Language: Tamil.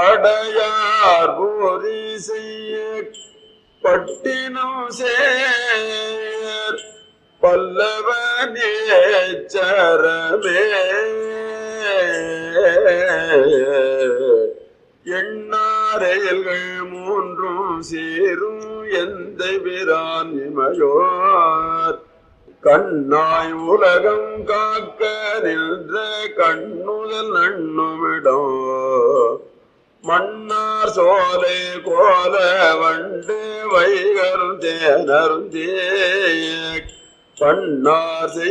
படையார் போரி செய்ய பட்டினம் சேர் பல்லவனே சரமே எண்ணாரையல்கள் மூன்றும் சேரும் எந்த பிரான் இமையோர் கண்ணாய் உலகம் காக்க நின்ற கண்ணுதல் நண்ணுமிடம் மன்னார் சோலை கோல வண்டு வைகரும் தேனரும் தே பண்ணார் செய்